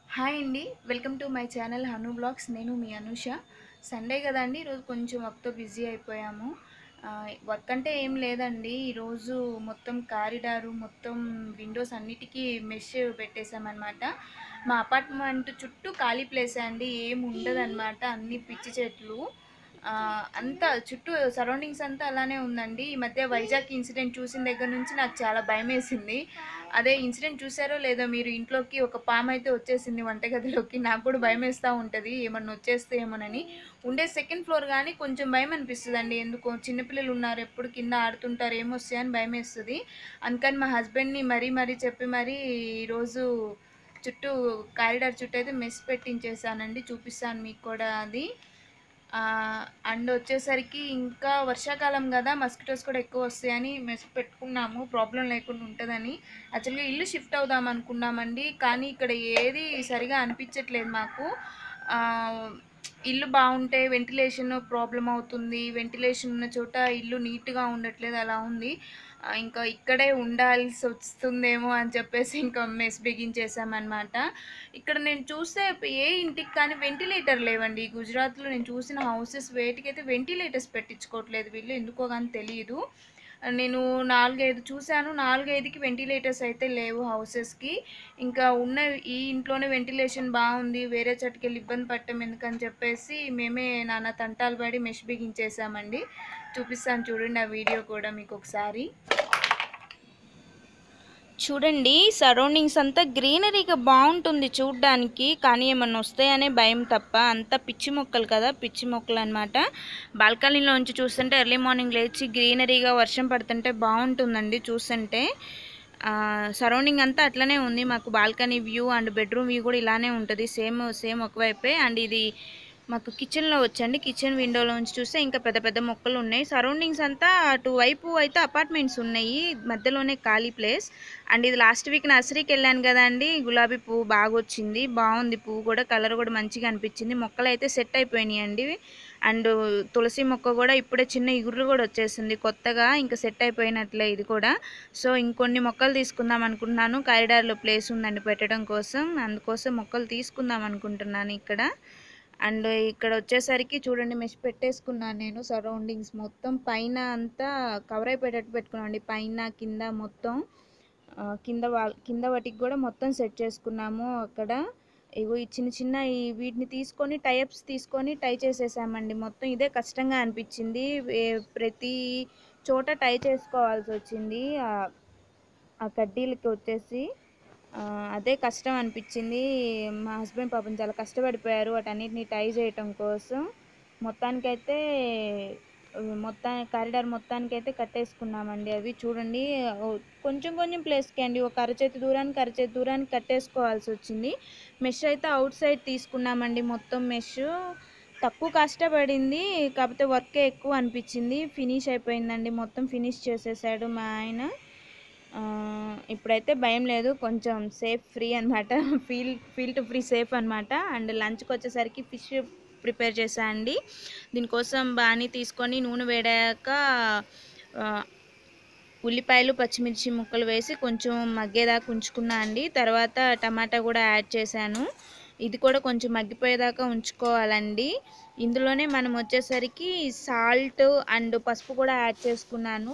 hi అండి welcome to my channel Hanu blogs నేను మీ అనుష సండే కదండి ఈరోజు కొంచెం వర్క్తో బిజీ అయిపోయాము ఆ, వర్క్ అంటే ఏం లేదండి ఈరోజు మొత్తం కారిడారు మొత్తం విండోస్ అన్నిటికీ మెష్ పెట్టేసామన్నమాట మా అపార్ట్మెంట్ చుట్టూ ఖాళీ ప్లేస్ అండి ఏం ఉండదన్నమాట అన్ని పిచ్చి చెట్లు ఆ, అంతా చుట్టూ సరౌండింగ్స్ అంతా అలానే ఉందండి ఈ మధ్య వైజాగ్ ఇన్సిడెంట్ చూసిన దగ్గర నుంచి నాకు చాలా భయం వేసింది అదే ఇన్సిడెంట్ చూసారో లేదో మీరు ఇంట్లోకి ఒక పాము అయితే వచ్చేసింది వంటగదిలోకి నాకు కూడా భయం వేస్తూ ఉంటుంది ఏమన్నా వచ్చేస్తే ఏమోనని ఉండే సెకండ్ ఫ్లోర్ కానీ కొంచెం భయం అనిపిస్తుంది అండి ఎందుకో చిన్నపిల్లలు ఉన్నారు ఎప్పుడు కింద ఆడుతుంటారు ఏమొస్తాయి అని భయం వేస్తుంది అందుకని మా హస్బెండ్ని మరీ మరీ చెప్పి మరీ ఈరోజు చుట్టూ కారిడార్ చుట్టూ అయితే మెస్ పెట్టించేసానండి చూపిస్తాను మీకు కూడా అది అండ్ వచ్చేసరికి ఇంకా వర్షాకాలం కదా మస్కిటోస్ కూడా ఎక్కువ వస్తాయని మెస్ పెట్టుకున్నాము ప్రాబ్లం లేకుండా ఉంటుందని యాక్చువల్గా ఇల్లు షిఫ్ట్ అవుదాం అనుకున్నామండి కానీ ఇక్కడ ఏది సరిగా అనిపించట్లేదు మాకు ఆ, ఇల్లు బాగుంటే వెంటిలేషన్ ప్రాబ్లం అవుతుంది వెంటిలేషన్ ఉన్న చోట ఇల్లు నీట్గా ఉండట్లేదు అలా ఉంది ఆ, ఇంకా ఇక్కడే ఉండాల్సి వస్తుందేమో అని చెప్పేసి ఇంకా మెస్ బిగించేసామన్నమాట ఇక్కడ నేను చూస్తే ఏ ఇంటికి కానీ వెంటిలేటర్ లేవండి గుజరాత్లో నేను చూసిన హౌసెస్ వేటికైతే వెంటిలేటర్స్ పెట్టించుకోవట్లేదు వీళ్ళు ఎందుకో కానీ తెలియదు నేను నాలుగైదు చూశాను నాలుగైదుకి వెంటిలేటర్స్ అయితే లేవు హౌసెస్కి ఇంకా ఉన్న ఈ ఇంట్లోనే వెంటిలేషన్ బాగుంది వేరే చోటుకి వెళ్ళి ఇబ్బంది పట్టం ఎందుకని చెప్పేసి మేమే నాన్న తంటాలు పడి మెష్ బిగించేసామండి చూపిస్తాను చూడండి ఆ వీడియో కూడా మీకు ఒకసారి చూడండి సరౌండింగ్స్ అంతా గ్రీనరీగా బాగుంటుంది చూడ్డానికి కానీ ఏమన్నా వస్తాయనే భయం తప్ప అంతా పిచ్చి మొక్కలు కదా పిచ్చి మొక్కలు అనమాట బాల్కనీలో నుంచి చూస్తుంటే ఎర్లీ మార్నింగ్ లేచి గ్రీనరీగా వర్షం పడుతుంటే బాగుంటుందండి చూస్తుంటే సరౌండింగ్ అంతా అట్లనే ఉంది మాకు balcony view and bedroom view కూడా ఇలానే ఉంటుంది సేమ్ సేమ్ ఒకవైపే అండ్ ఇది మాకు కిచెన్లో వచ్చండి కిచెన్ విండోలో నుంచి చూస్తే ఇంకా పెద్ద పెద్ద మొక్కలు ఉన్నాయి సరౌండింగ్స్ అంతా అటు వైపు అయితే అపార్ట్మెంట్స్ ఉన్నాయి మధ్యలోనే ఖాళీ ప్లేస్ అండ్ ఇది లాస్ట్ వీక్ నర్సరీకి వెళ్ళాను కదండి గులాబీ పువ్వు బాగా వచ్చింది బాగుంది పువ్వు కూడా కలర్ కూడా మంచిగా అనిపించింది మొక్కలు అయితే సెట్ అయిపోయినాయి అండి అండ్ తులసి మొక్క కూడా ఇప్పుడే చిన్న ఇగురు కూడా వచ్చేసింది కొత్తగా ఇంకా సెట్ అయిపోయినట్లే ఇది కూడా సో ఇంకొన్ని మొక్కలు తీసుకుందాం అనుకుంటున్నాను కారిడార్లో ప్లేస్ ఉందండి పెట్టడం కోసం అందుకోసం మొక్కలు తీసుకుందాం అనుకుంటున్నాను ఇక్కడ అండ్ ఇక్కడ వచ్చేసరికి చూడండి మెష్ పెట్టేసుకున్నాను నేను సరౌండింగ్స్ మొత్తం పైన అంతా కవర్ అయిపోయేటట్టు పెట్టుకున్నాను అండి పైన కింద మొత్తం ఆ, కింద వా- కింద వాటికి కూడా మొత్తం సెట్ చేసుకున్నాము అక్కడ ఇగో ఈ చిన్న చిన్న ఈ వీటిని తీసుకొని టైప్స్ తీసుకొని టై చేసేసామండి మొత్తం ఇదే కష్టంగా అనిపించింది ఏ- ప్రతి చోట టై చేసుకోవాల్సి వచ్చింది ఆ ఆ కడ్డీలకి వచ్చేసి ఆ, అదే కష్టం అనిపించింది మా హస్బెండ్ పాపం చాలా కష్టపడిపోయారు వాటన్నిటిని టై చేయటం కోసం మొత్తానికైతే ఆ, మొత్తం కారిడార్ మొత్తానికైతే కట్టేసుకున్నామండి అవి చూడండి ఓ, కొంచెం కొంచెం ప్లేస్కి అండి ఒక అరచేతి దూరానికి అరచేతి దూరానికి కట్టేసుకోవాల్సి వచ్చింది మెష్ అయితే అవుట్ సైడ్ తీసుకున్నామండి మొత్తం మెష్ తక్కువ కష్టపడింది కాకపోతే వర్కే ఎక్కువ అనిపించింది ఫినిష్ అయిపోయిందండి మొత్తం ఫినిష్ చేసేసాడు మా ఆయన ఆ, ఇప్పుడైతే భయం లేదు కొంచెం సేఫ్ ఫ్రీ అనమాట feel feel to free safe అనమాట అండ్ లంచ్కి వచ్చేసరికి ఫిష్ ప్రిపేర్ చేశా అండి దీనికోసం బాణీ తీసుకొని నూనె వేడాక ఆ, ఉల్లిపాయలు పచ్చిమిర్చి ముక్కలు వేసి కొంచెం మగ్గేదాకా ఉంచుకున్నా అండి తర్వాత టమాటా కూడా యాడ్ చేశాను ఇది కూడా కొంచెం మగ్గిపోయేదాకా ఉంచుకోవాలండి ఇందులోనే మనం వచ్చేసరికి సాల్ట్ అండ్ పసుపు కూడా యాడ్ చేసుకున్నాను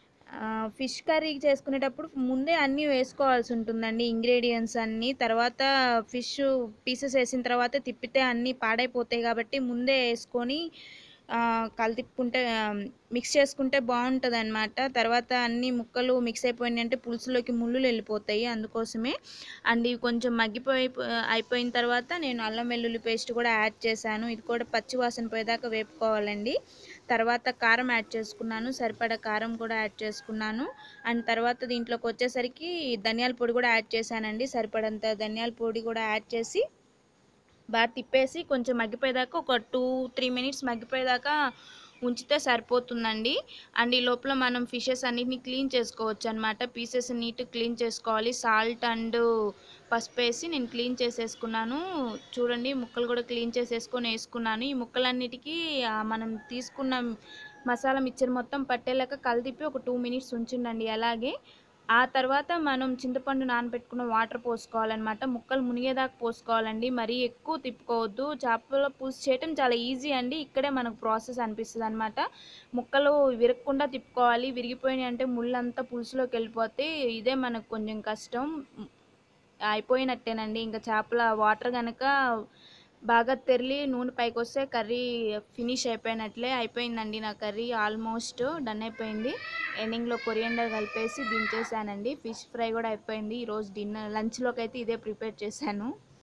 ఫిష్ కర్రీ చేసుకునేటప్పుడు ముందే అన్నీ వేసుకోవాల్సి ఉంటుందండి ఇంగ్రీడియంట్స్ అన్నీ తర్వాత ఫిష్ పీసెస్ వేసిన తర్వాత తిప్పితే అన్నీ పాడైపోతాయి కాబట్టి ముందే వేసుకొని ఆ, కలితిప్పుకుంటే మిక్స్ చేసుకుంటే బాగుంటుంది అనమాట తర్వాత అన్ని ముక్కలు మిక్స్ అయిపోయినాయి అంటే పులుసులోకి ముళ్ళులు వెళ్ళిపోతాయి అందుకోసమే అండ్ ఇవి కొంచెం మగ్గిపోయి అయిపోయిన తర్వాత నేను అల్లం వెల్లుల్లి పేస్ట్ కూడా యాడ్ చేశాను ఇది కూడా పచ్చి వాసన పోయేదాకా వేపుకోవాలండి తర్వాత కారం యాడ్ చేసుకున్నాను సరిపడా కారం కూడా యాడ్ చేసుకున్నాను అండ్ తర్వాత దీంట్లోకి వచ్చేసరికి ధనియాల పొడి కూడా యాడ్ చేశానండి సరిపడంత ధనియాల పొడి కూడా యాడ్ చేసి బాగా తిప్పేసి కొంచెం మగ్గిపోయేదాకా ఒక టూ త్రీ మినిట్స్ మగ్గిపోయేదాకా ఉంచితే సరిపోతుందండి అండ్ ఈ లోపల మనం ఫిషెస్ అన్నిటిని క్లీన్ చేసుకోవచ్చు అనమాట పీసెస్ నీట్ క్లీన్ చేసుకోవాలి సాల్ట్ అండ్ పసుపు వేసి నేను క్లీన్ చేసేసుకున్నాను చూడండి ముక్కలు కూడా క్లీన్ చేసేసుకొని వేసుకున్నాను ఈ ముక్కలన్నిటికీ ఆ, మనం తీసుకున్న మసాలా మిక్చర్ మొత్తం పట్టేలాగా కలిపి ఒక టూ మినిట్స్ ఉంచుండండి అలాగే ఆ తర్వాత మనం చింతపండు నానబెట్టుకున్న వాటర్ పోసుకోవాలన్నమాట ముక్కలు మునిగేదాకా పోసుకోవాలండి మరీ ఎక్కువ తిప్పుకోవద్దు చేపల పులుసు చేయటం చాలా ఈజీ అండి ఇక్కడే మనకు ప్రాసెస్ అనిపిస్తుంది అనమాట ముక్కలు విరగకుండా తిప్పుకోవాలి విరిగిపోయినాయి అంటే ముళ్ళంతా పులుసులోకి వెళ్ళిపోతే ఇదే మనకు కొంచెం కష్టం అయిపోయినట్టేనండి ఇంకా చేపల వాటర్ కనుక బాగా తెరిలి నూనె పైకి వస్తే కర్రీ ఫినిష్ అయిపోయినట్లే అయిపోయిందండి నా కర్రీ ఆల్మోస్ట్ డన్ అయిపోయింది ఎండింగ్లో కొరియండర్ కలిపేసి దించేసానండి ఫిష్ ఫ్రై కూడా అయిపోయింది ఈరోజు డిన్నర్ లంచ్లోకి అయితే ఇదే ప్రిపేర్ చేశాను